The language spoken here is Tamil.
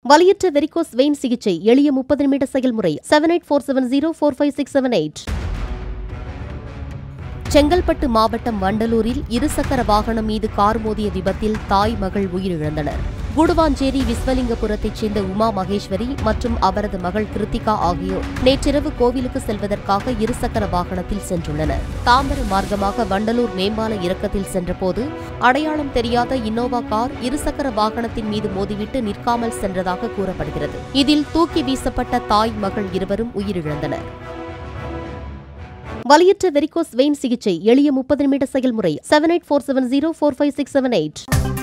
வலியற்ற வெரிகோஸ் வெயின் சிகிச்சை எளிய முப்பது நிமிட செயல்முறை seven eight four seven zero four five six seven eight Chengalpattu மாவட்டம் வண்டலூரில் இருசக்கர வாகனம் மீது கார் மோதிய விபத்தில் தாய் மகள் உயிரிழந்தனர் குடுவாஞ்சேரி விஸ்வலிங்கபுரத்தைச் சேர்ந்த உமா மகேஸ்வரி மற்றும் அவரது மகள் கிருத்திகா ஆகியோர் நேற்றிரவு கோவிலுக்கு செல்வதற்காக இருசக்கர வாகனத்தில் சென்றுள்ளனர் தாம்பரம் மார்க்கமாக வண்டலூர் மேம்பால இறக்கத்தில் சென்றபோது அடையாளம் தெரியாத இன்னோவா கார் இருசக்கர வாகனத்தின் மீது மோதிவிட்டு நிற்காமல் சென்றதாக கூறப்படுகிறது இதில் தூக்கி வீசப்பட்ட தாய் மகள் இருவரும் உயிரிழந்தனர் வலியற்ற வெரிகோஸ் வெயின் சிகிச்சை எளிய முப்பது நிமிட செயல்முறை seven eight four seven zero four five six seven eight